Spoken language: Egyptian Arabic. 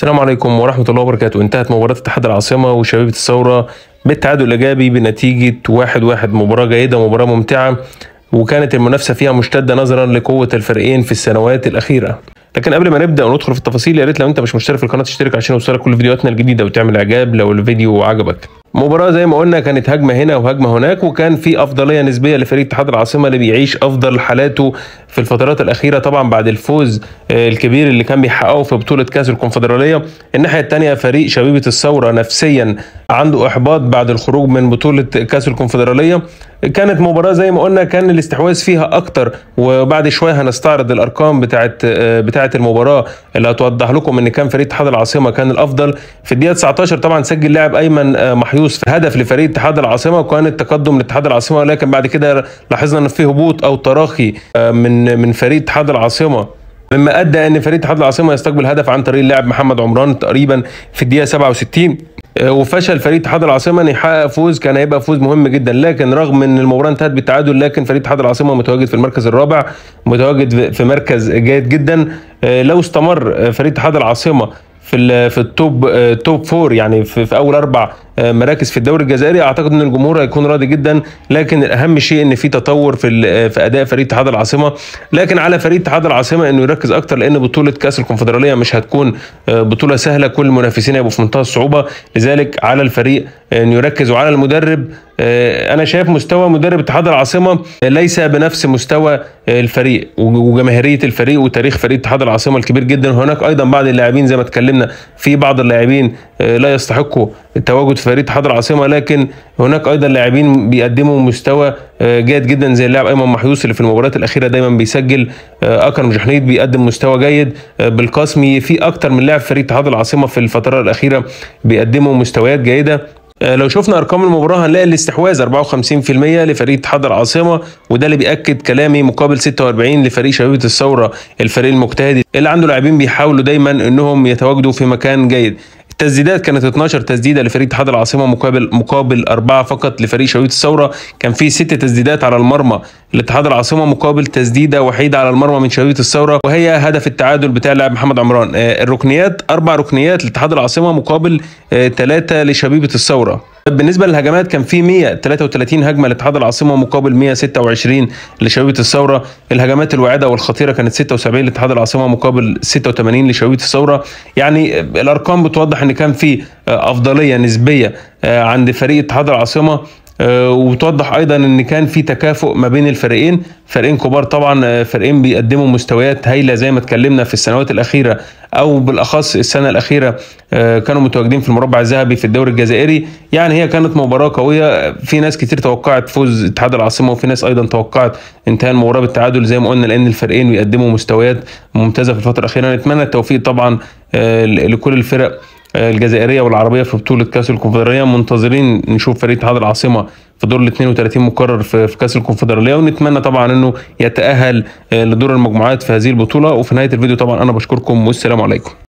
السلام عليكم ورحمة الله وبركاته انتهت مباراة اتحاد العاصمة وشبيبة الثورة بالتعادل الإيجابي بنتيجة واحد واحد مباراة جيدة مباراة ممتعة وكانت المنافسة فيها مشتدة نظرا لقوة الفريقين في السنوات الأخيرة لكن قبل ما نبدا وندخل في التفاصيل يا ريت لو انت مش مشترك في القناه تشترك عشان يوصلك كل فيديوهاتنا الجديده وتعمل اعجاب لو الفيديو عجبك مباراة زي ما قلنا كانت هجمة هنا وهجمة هناك وكان في أفضلية نسبية لفريق اتحاد العاصمة اللي بيعيش أفضل حالاته في الفترات الأخيرة طبعا بعد الفوز الكبير اللي كان بيحققه في بطولة كأس الكونفدرالية الناحية الثانية فريق شبيبة الثورة نفسيا عنده إحباط بعد الخروج من بطولة كأس الكونفدرالية كانت مباراة زي ما قلنا كان الاستحواذ فيها أكتر وبعد شوية هنستعرض الأرقام بتاعت بتاعت المباراة اللي هتوضح لكم إن كان فريق اتحاد العاصمة كان الأفضل في الدقيقة 19 طبعا سجل لاعب أيمن محيوس في هدف لفريق اتحاد العاصمة وكان التقدم لاتحاد العاصمة ولكن بعد كده لاحظنا إن في هبوط أو تراخي من من فريق اتحاد العاصمة مما ادى ان فريق اتحاد العاصمه يستقبل هدف عن طريق اللاعب محمد عمران تقريبا في الدقيقه 67 وفشل فريق اتحاد العاصمه ان يحقق فوز كان هيبقى فوز مهم جدا لكن رغم ان المباراه انتهت بالتعادل لكن فريق اتحاد العاصمه متواجد في المركز الرابع متواجد في مركز جيد جدا لو استمر فريق اتحاد العاصمه في في التوب توب فور يعني في, في اول اربع مراكز في الدوري الجزائري اعتقد ان الجمهور هيكون راضي جدا لكن الاهم شيء ان في تطور في في اداء فريق اتحاد العاصمه لكن على فريق اتحاد العاصمه انه يركز اكتر لان بطوله كاس الكونفدراليه مش هتكون بطوله سهله كل المنافسين هيبقوا في منتهى الصعوبه لذلك على الفريق انه يركز وعلى المدرب انا شايف مستوى مدرب اتحاد العاصمه ليس بنفس مستوى الفريق وجماهيريه الفريق وتاريخ فريق اتحاد العاصمه الكبير جدا هناك ايضا بعض اللاعبين زي ما اتكلمنا في بعض اللاعبين لا يستحقوا التواجد في فريق اتحاد العاصمه لكن هناك ايضا لاعبين بيقدموا مستوى جيد جدا زي اللاعب ايمن محيوس اللي في المباريات الاخيره دايما بيسجل اكرم جحنيد بيقدم مستوى جيد بالقاسمي في اكتر من لاعب فريق اتحاد العاصمه في الفتره الاخيره بيقدموا مستويات جيده لو شفنا ارقام المباراه هنلاقي الاستحواذ 54% لفريق اتحاد العاصمه وده اللي بياكد كلامي مقابل 46 لفريق شبيبه الثوره الفريق المجتهد اللي عنده لاعبين بيحاولوا دايما انهم يتواجدوا في مكان جيد التسديدات كانت 12 تسديده لفريق اتحاد العاصمه مقابل مقابل اربعه فقط لفريق شبيبه الثوره كان في ست تسديدات على المرمى لاتحاد العاصمه مقابل تسديده وحيده على المرمى من شبيبه الثوره وهي هدف التعادل بتاع اللاعب محمد عمران الركنيات اربع ركنيات لاتحاد العاصمه مقابل ثلاثه لشبيبه الثوره بالنسبه للهجمات كان في 133 هجمه لاتحاد العاصمه مقابل 126 لشبيبه الثوره الهجمات الواعده والخطيره كانت 76 لاتحاد العاصمه مقابل 86 لشبيبه الثوره يعني الارقام بتوضح ان كان في افضليه نسبيه عند فريق اتحاد العاصمه وتوضح ايضا ان كان في تكافؤ ما بين الفريقين فريقين كبار طبعا فريقين بيقدموا مستويات هايله زي ما اتكلمنا في السنوات الاخيره او بالاخص السنه الاخيره كانوا متواجدين في المربع الذهبي في الدوري الجزائري يعني هي كانت مباراه قويه في ناس كتير توقعت فوز اتحاد العاصمه وفي ناس ايضا توقعت انتهاء المباراه بالتعادل زي ما قلنا لان الفريقين بيقدموا مستويات ممتازه في الفتره الاخيره نتمنى التوفيق طبعا لكل الفرق الجزائريه والعربيه في بطوله كاس الكونفدراليه منتظرين نشوف فريق اتحاد العاصمه في دور ال 32 مقرر في كاس الكونفدراليه ونتمنى طبعا انه يتاهل لدور المجموعات في هذه البطوله وفي نهايه الفيديو طبعا انا بشكركم والسلام عليكم